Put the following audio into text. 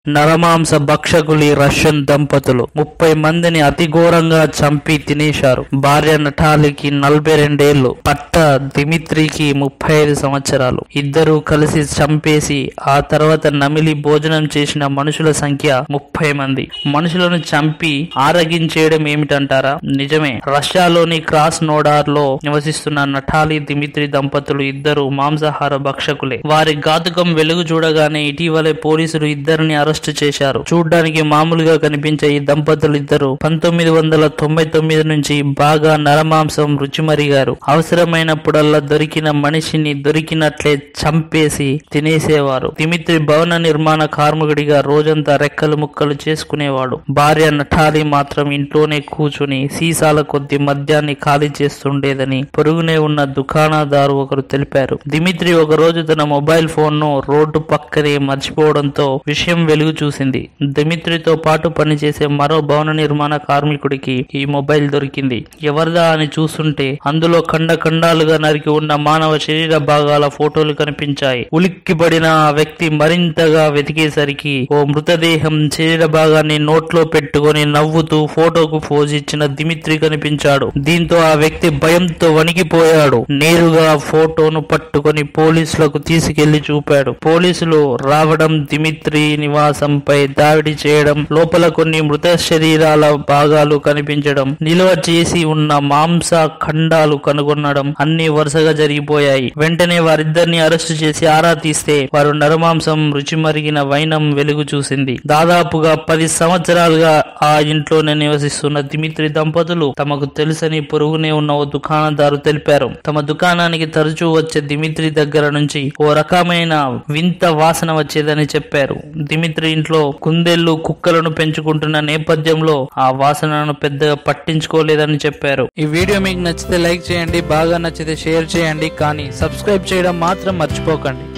నరమాంస భక్షకులి Russian దంపతులు ముప్పై మందిని అతి ఘోరంగా చంపి తినేశారు భార్య నటాలికి నలభై రెండేళ్లు పట్ట దిమిత్రికి ముప్పై ఐదు సంవత్సరాలు ఇద్దరు కలిసి చంపేసి ఆ తర్వాత నమిలి భోజనం చేసిన మనుషుల సంఖ్య ముప్పై మంది మనుషులను చంపి ఆరగించేయడం ఏమిటంటారా నిజమే రష్యాలోని క్రాస్ నోడార్ లో నివసిస్తున్న నటాలి దిమిత్రి దంపతులు ఇద్దరు మాంసాహార భక్షకులే వారి ఘాతుకం వెలుగు చూడగానే ఇటీవలే పోలీసులు ఇద్దరిని అరెస్టు చేశారు చూడ్డానికి మామూలుగా కనిపించే ఈ దంపతులు ఇద్దరు పంతొమ్మిది వందల తొంభై తొమ్మిది నుంచి బాగా నరమాంసం రుచిమరిగారు అవసరమైనప్పుడల్లా దొరికిన మనిషిని దొరికినట్లే చంపేసి తినేసేవారు దిమిత్రి భవన నిర్మాణ కార్మికుడిగా రోజంతా రెక్కలు ముక్కలు చేసుకునేవాడు భార్య నటాలి మాత్రం ఇంట్లోనే కూర్చుని సీసాల కొద్ది మద్యాన్ని ఖాళీ చేస్తుండేదని పొరుగునే ఉన్న దుకాణదారు ఒకరు తెలిపారు దిమిత్రి ఒక రోజు తన మొబైల్ ఫోన్ ను రోడ్డు పక్కనే మర్చిపోవడంతో విషయం వెలుగు చూసింది దిమిత్రితో పాటు పనిచేసే మరో భవన నిర్మాణ కార్మికుడికి ఈ మొబైల్ దొరికింది ఎవరిదా అని చూస్తుంటే అందులో ఖండ ఖండాలుగా నరికి ఉన్న మానవ శరీర భాగాల ఫోటోలు కనిపించాయి ఉలిక్కిపడిన ఆ వ్యక్తి మరింతగా వెతికేసరికి ఓ మృతదేహం శరీర భాగాన్ని నోట్లో పెట్టుకొని నవ్వుతూ ఫోటోకు పోజ్ ఇచ్చిన దిమిత్రి కనిపించాడు దీంతో ఆ వ్యక్తి భయంతో వణికిపోయాడు నేరుగా ఫోటోను పట్టుకొని పోలీసులకు తీసుకెళ్లి చూపాడు పోలీసులు రావడం దిమిత్రి నివాసంపై దాడి చేయడం లోపల కొన్ని మృత శరీరాల భాగాలు కనిపించడం నిల్వ చేసి ఉన్న మాంస ఖండాలు కనుగొనడం అన్ని వరుసగా జరిగిపోయాయి వెంటనే వారిద్దరిని అరెస్టు చేసి ఆరా తీస్తే వారు నరమాంసం రుచి మరిగిన వైనం వెలుగు చూసింది దాదాపుగా పది సంవత్సరాలుగా ఆ ఇంట్లోనే నివసిస్తున్న దిమిత్రి దంపతులు తమకు తెలుసని పొరుగునే ఉన్న ఓ దుకాణదారు తెలిపారు తమ దుకాణానికి తరచూ వచ్చే దిమిత్రి దగ్గర నుంచి ఓ రకమైన వింత వాసన వచ్చేదని చెప్పారు దిమిత్రి ఇంట్లో కుందేళ్లు కుక్కలను పెంచుకుంటున్న నేపథ్యంలో ఆ వాసనను పెద్దగా పట్టించుకోలేదని చెప్పారు ఈ వీడియో మీకు నచ్చితే లైక్ చేయండి బాగా నచ్చితే షేర్ చేయండి కానీ సబ్స్క్రైబ్ చేయడం మాత్రం మర్చిపోకండి